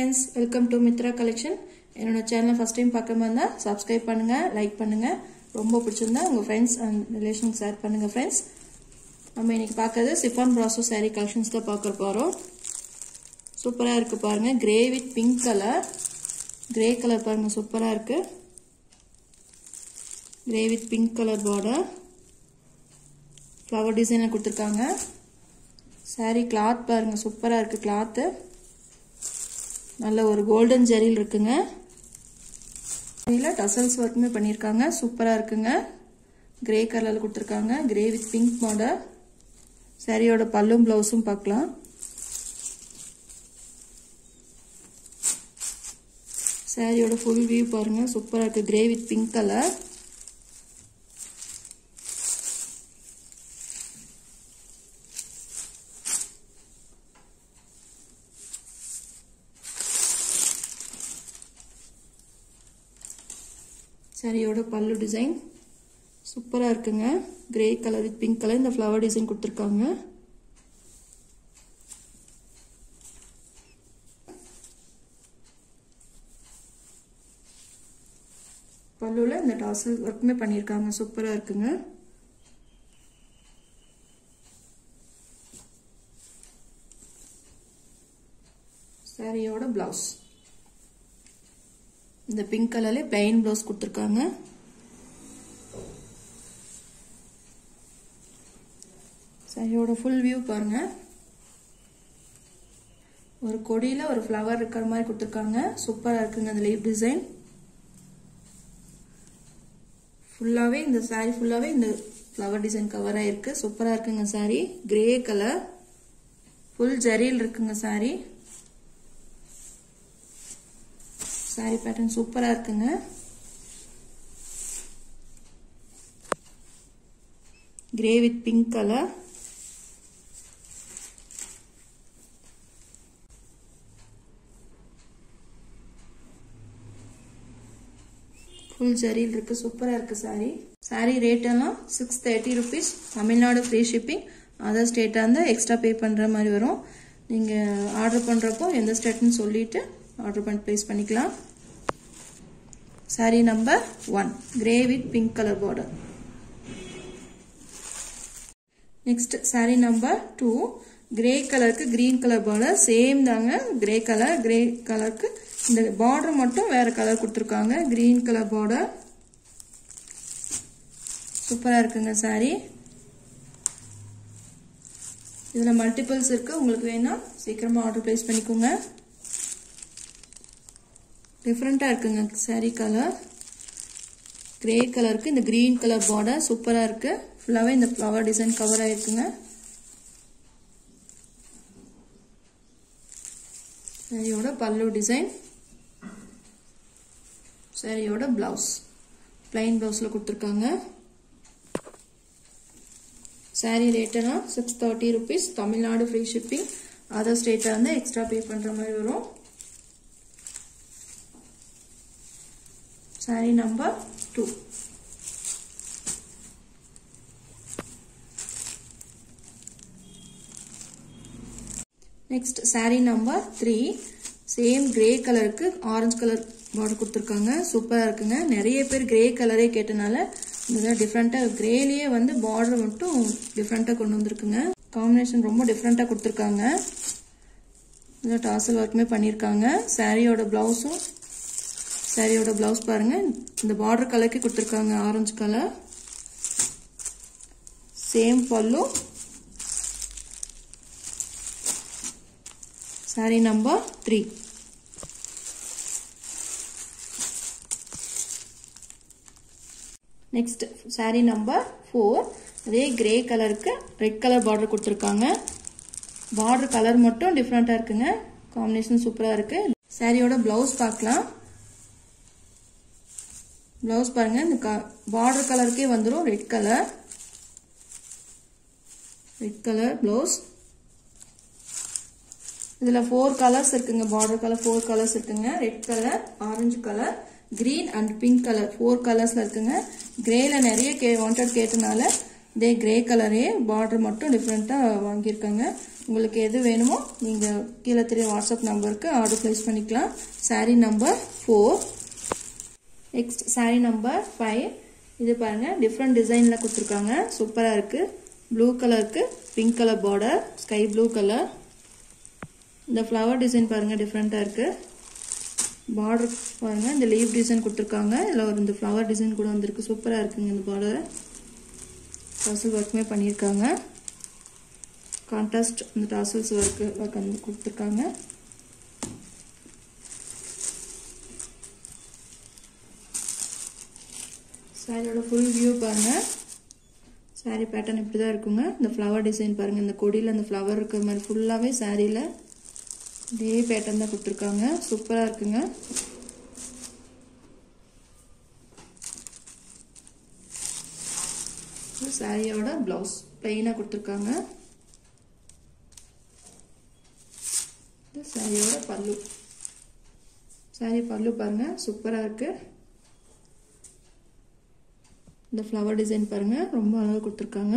friends welcome to Mitra collection என்னோட சேனலை first time பார்க்குற மாதிரி இருந்தால் சப்ஸ்கிரைப் பண்ணுங்கள் லைக் பண்ணுங்கள் ரொம்ப பிடிச்சிருந்தா உங்கள் ஃப்ரெண்ட்ஸ் அண்ட் ரிலேஷனுக்கு ஷேர் பண்ணுங்கள் ஃப்ரெண்ட்ஸ் நம்ம இன்னைக்கு பார்க்கறது சிஃபான் ப்ராசோ saree கலெக்ஷன்ஸ் தான் பார்க்க போகிறோம் சூப்பராக இருக்குது பாருங்கள் grey with pink colour grey colour பாருங்கள் சூப்பராக இருக்குது grey with pink colour border flower டிசைனில் கொடுத்துருக்காங்க saree கிளாத் பாருங்கள் சூப்பராக இருக்குது கிளாத்து நல்ல ஒரு கோல்டன் ஜெரியில் இருக்குங்க இதில் டசல்ஸ் ஒர்க்குமே பண்ணியிருக்காங்க சூப்பராக இருக்குங்க கிரே கலரில் கொடுத்துருக்காங்க கிரே வித் பிங்க் மாடல் சாரியோட பல்லும் ப்ளவுஸும் பார்க்கலாம் சாரியோட ஃபுல் வியூ பாருங்க சூப்பராக இருக்கு கிரே வித் பிங்க் கலர் சாரியோட பல்லு டிசைன் சூப்பராக இருக்குங்க grey colour with pink colour இந்த ஃப்ளவர் டிசைன் கொடுத்துருக்காங்க பல்லுவில் இந்த டாசல் ஒர்க்குமே பண்ணியிருக்காங்க சூப்பராக இருக்குங்க சாரியோட பிளவுஸ் இந்த பிங்க் கலர்ல பிளைன் ப்ளவுஸ் கொடுத்துருக்காங்க சரியோட ஃபுல் வியூ பாருங்க ஒரு கொடியில ஒரு ஃப்ளவர் இருக்கிற மாதிரி கொடுத்துருக்காங்க சூப்பராக இருக்குங்க அந்த லீவ் டிசைன் ஃபுல்லாகவே இந்த சாரீ ஃபுல்லாகவே இந்த ஃப்ளவர் டிசைன் கவர் ஆயிருக்கு சூப்பராக இருக்குங்க சாரீ கிரே கலர் ஃபுல் ஜரியில் இருக்குங்க சாரீ சாரி பேட்டர்ன் சூப்பராக இருக்குங்க grey with pink colour full ஜரியில் இருக்கு சூப்பராக இருக்கு சாரி சாரி ரேட் எல்லாம் six thirty rupees Tamil Nadu free shipping other ஸ்டேட்டாக இருந்தால் எக்ஸ்ட்ரா பே பண்ணுற மாதிரி வரும் நீங்கள் ஆர்டர் பண்ணுறப்போ எந்த ஸ்டேட்னு சொல்லிட்டு ஆர்டர் பண்ணி ப்ளேஸ் பண்ணிக்கலாம் sari number one grey with pink colour border next sari number two grey கலருக்கு கிரீன் கலர் பார்டர் சேம் தாங்க கிரே கலர் கிரே கலருக்கு இந்த பார்டர் மட்டும் வேற கலர் கொடுத்துருக்காங்க கிரீன் கலர் பார்டர் சூப்பராக இருக்குங்க சாரி இதில் மல்டிபிள்ஸ் இருக்கு உங்களுக்கு வேணா சீக்கிரமாக ஆர்டர் ப்ளேஸ் பண்ணிக்கோங்க டிஃப்ரெண்ட்டாக இருக்குங்க சாரீ கலர் கிரே கலருக்கு இந்த க்ரீன் கலர் பார்டர் சூப்பராக இருக்கு ஃபுல்லாகவே இந்த ஃப்ளவர் டிசைன் கவர் ஆயிருக்குங்க சாரியோட பல்லு டிசைன் சாரியோட பிளவுஸ் பிளைன் பிளவுஸில் கொடுத்துருக்காங்க சாரீ ரேட்டுனா six thirty rupees Tamil Nadu free shipping other ஸ்டேட்டாக இருந்தால் எக்ஸ்ட்ரா பே பண்ணுற மாதிரி வரும் saree number 2 next saree number three same grey கலருக்கு ஆரஞ்சு கலர் பார்டர் கொடுத்துருக்காங்க சூப்பராக இருக்குங்க நிறைய பேர் கிரே கலரே கேட்டனால இந்த டிஃப்ரெண்ட்டாக கிரேலேயே வந்து பார்டர் மட்டும் டிஃப்ரெண்ட்டாக கொண்டு வந்திருக்குங்க காம்பினேஷன் ரொம்ப டிஃப்ரெண்ட்டாக கொடுத்துருக்காங்க இதில் டாசல் ஒர்க்குமே பண்ணியிருக்காங்க சாரியோட ப்ளவுஸும் சாரியோட பிளவுஸ் பாருங்க இந்த பார்டர் கலருக்கு கொடுத்துருக்காங்க orange colour same pallu sari number three next sari number four அதே கிரே கலருக்கு ரெட் கலர் பார்டர் கொடுத்துருக்காங்க பார்டர் கலர் மட்டும் டிஃப்ரெண்ட்டாக இருக்குங்க காம்பினேஷன் சூப்பராக இருக்கு சாரியோட பிளவுஸ் பார்க்கலாம் ப்ளவுஸ் பாருங்க இந்த பார்டர் கலருக்கே வந்துடும் red colour red colour blouse இதில் ஃபோர் கலர்ஸ் இருக்குங்க பார்டர் கலர் ஃபோர் கலர்ஸ் இருக்குங்க red colour orange colour green and pink colour four கலர்ஸில் இருக்குங்க கிரேல நிறைய கே வாண்டட் கேட்டனால இதே கிரே கலரே பார்டர் மட்டும் டிஃப்ரெண்ட்டாக வாங்கியிருக்காங்க உங்களுக்கு எது வேணுமோ நீங்கள் கீழே தெரிய வாட்ஸ்அப் நம்பருக்கு ஆர்டர் ப்ளேஸ் பண்ணிக்கலாம் sari number four next sari number five இது பாருங்கள் டிஃப்ரெண்ட் டிசைனில் கொடுத்துருக்காங்க சூப்பராக இருக்குது ப்ளூ கலருக்கு pink colour border sky blue colour இந்த ஃப்ளவர் டிசைன் பாருங்கள் டிஃப்ரெண்ட்டாக இருக்குது பார்டர் பாருங்கள் இந்த லீவ் டிசைன் கொடுத்துருக்காங்க இதில் ஒரு இந்த ஃப்ளவர் டிசைன் கூட வந்திருக்கு சூப்பராக இருக்குங்க இந்த பார்டர் டசல் ஒர்க்குமே பண்ணியிருக்காங்க கான்ட்ராஸ்ட் இந்த டாசல்ஸ் ஒர்க்கு ஒர்க் வந்து கொடுத்துருக்காங்க சாரியோட ஃபுல் வியூ பாருங்கள் சாரீ பேட்டர்ன் இப்படி தான் இருக்குங்க இந்த ஃப்ளவர் டிசைன் பாருங்கள் இந்த கொடியில் இந்த ஃப்ளவர் இருக்கிற மாதிரி ஃபுல்லாகவே சாரியில் இதே பேட்டர்ன் தான் கொடுத்துருக்காங்க சூப்பராக இருக்குங்க சாரியோட ப்ளவுஸ் பிளெயினாக கொடுத்துருக்காங்க இது சாரியோட பல்லு சாரி பல்லு பாருங்க சூப்பராக இருக்கு இந்த ஃப்ளவர் டிசைன் பாருங்க ரொம்ப அழகாக கொடுத்துருக்காங்க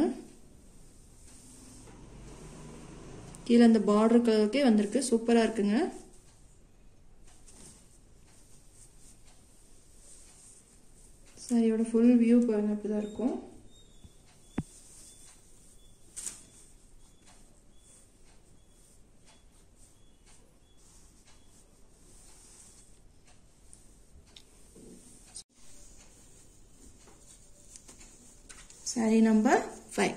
கீழே அந்த பார்டர் கலருக்கே வந்திருக்கு சூப்பராக இருக்குங்க சாரியோட ஃபுல் வியூ பாருங்க இப்படிதான் இருக்கும் sari number five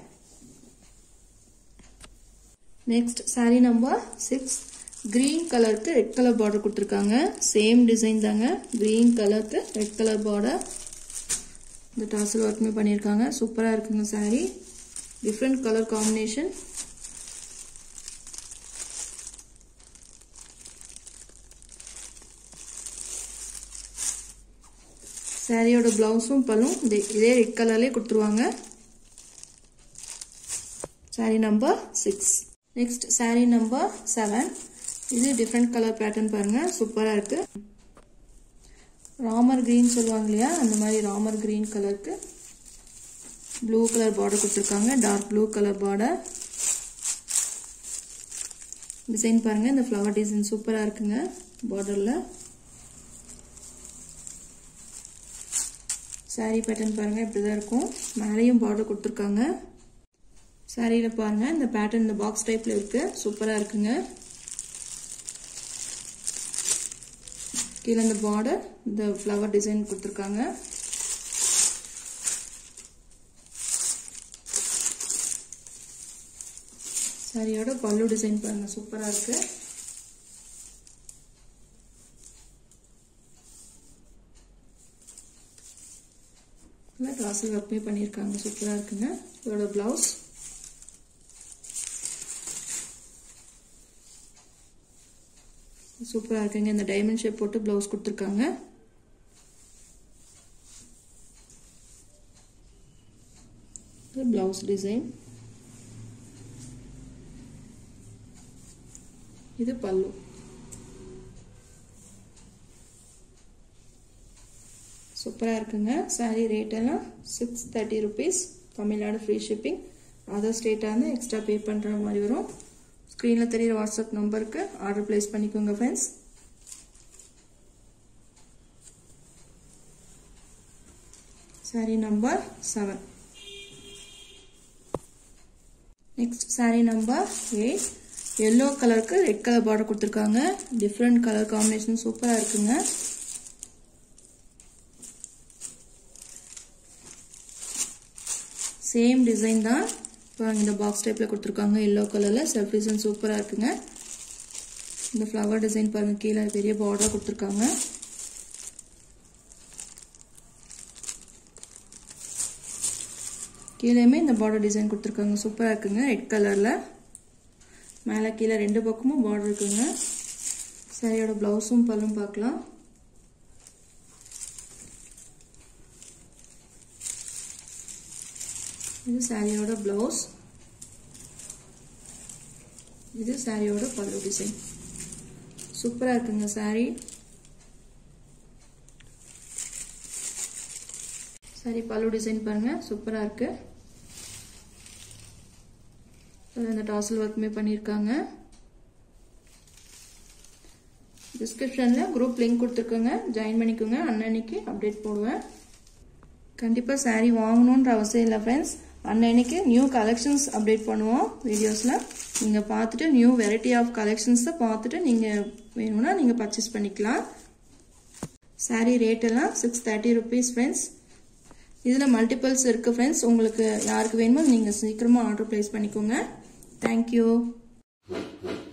next sari number six green கலருக்கு ரெட் கலர் பார்டர் கொடுத்துருக்காங்க சேம் டிசைன் தாங்க கிரீன் கலருக்கு ரெட் கலர் பார்டர் இந்த டாசல் ஒர்க்குமே பண்ணியிருக்காங்க சூப்பராக இருக்குங்க சாரி டிஃப்ரெண்ட் கலர் காம்பினேஷன் சாரியோட பிளவுஸும் பல்லும் இதே ரெட் கலர்லேயே கொடுத்துருவாங்க sari number six next sari number seven இது டிஃப்ரெண்ட் கலர் பேட்டர்ன் பாருங்க சூப்பராக இருக்கு ராமர் கிரீன் சொல்லுவாங்க இல்லையா அந்த மாதிரி ராமர் கிரீன் கலருக்கு ப்ளூ கலர் பார்டர் கொடுத்துருக்காங்க dark blue colour border design பாருங்க இந்த ஃப்ளவர் டிசைன் சூப்பராக இருக்குங்க பார்டரில் சாரீ பேட்டர்ன் பாருங்க இப்படி தான் இருக்கும் மேலேயும் பார்டர் கொடுத்துருக்காங்க சாரியில் பாருங்க இந்த பேட்டர்ன் இந்த பாக்ஸ் டைப்ல இருக்கு சூப்பராக இருக்குங்க கீழே இந்த பார்டர் இந்த ஃப்ளவர் டிசைன் கொடுத்துருக்காங்க சாரியோட பல்லு டிசைன் பாருங்க சூப்பராக இருக்கு டாசல் ஒர்க்மே பண்ணியிருக்காங்க சூப்பராக இருக்குங்க இதோட ப்ளவுஸ் சூப்பராக இருக்குங்க இந்த டைமண்ட் ஷேப் போட்டு ப்ளவுஸ் கொடுத்துருக்காங்க ப்ளவுஸ் டிசைன் இது பல்லு சூப்பராக இருக்குங்க சாரீ ரேட்டெல்லாம் six thirty rupees Tamil Nadu free shipping other ஸ்டேட்டாக இருந்து எக்ஸ்ட்ரா பே பண்ணுற மாதிரி வரும் ஸ்க்ரீனில் தெரியிற வாட்ஸ்அப் நம்பருக்கு ஆர்டர் ப்ளேஸ் பண்ணிக்கோங்க friends sari number seven next sari number eight yellow கலருக்கு ரெட் கலர் பார்டர் கொடுத்துருக்காங்க டிஃப்ரெண்ட் கலர் காம்பினேஷன் சூப்பராக இருக்குங்க சேம் டிசைன் தான் பாருங்க இந்த பாக்ஸ் டைப்பில் கொடுத்துருக்காங்க எல்லோ கலரில் செல்ஃப் டிசைன் சூப்பராக இருக்குங்க இந்த ஃப்ளவர் டிசைன் பாருங்க கீழே பெரிய பார்டர் கொடுத்துருக்காங்க கீழேயுமே இந்த பார்டர் டிசைன் கொடுத்துருக்காங்க சூப்பராக இருக்குங்க ரெட் கலரில் மேலே கீழே ரெண்டு பக்கமும் பார்டர் இருக்குங்க சரியோட ப்ளவுஸும் பல்லும் பார்க்கலாம் இது சாரியோட ப்ளவுஸ் இது சாரியோட பல்லு டிசைன் சூப்பராக இருக்குங்க சாரி சாரி பல்லு டிசைன் பாருங்க சூப்பராக இருக்கு இந்த டாசல் ஒர்க்குமே பண்ணியிருக்காங்க டிஸ்கிரிப்ஷனில் குரூப் லிங்க் கொடுத்துருக்கோங்க ஜாயின் பண்ணிக்கோங்க அன்னன்னைக்கு அப்டேட் போடுவேன் கண்டிப்பாக சாரீ வாங்கணுன்ற அவசியம் இல்லை ஃப்ரெண்ட்ஸ் அன்னன்னைக்கு நியூ கலெக்ஷன்ஸ் அப்டேட் பண்ணுவோம் வீடியோஸில் நீங்கள் பார்த்துட்டு நியூ வெரைட்டி ஆஃப் கலெக்ஷன்ஸை பார்த்துட்டு நீங்கள் வேணும்னா நீங்கள் பர்ச்சேஸ் பண்ணிக்கலாம் சாரீ ரேட் எல்லாம் சிக்ஸ் தேர்ட்டி ருபீஸ் ஃப்ரெண்ட்ஸ் இதில் மல்டிபிள்ஸ் இருக்குது ஃப்ரெண்ட்ஸ் உங்களுக்கு யாருக்கு வேணுமோ நீங்கள் சீக்கிரமாக ஆர்டர் ப்ளேஸ் பண்ணிக்கோங்க தேங்க்யூ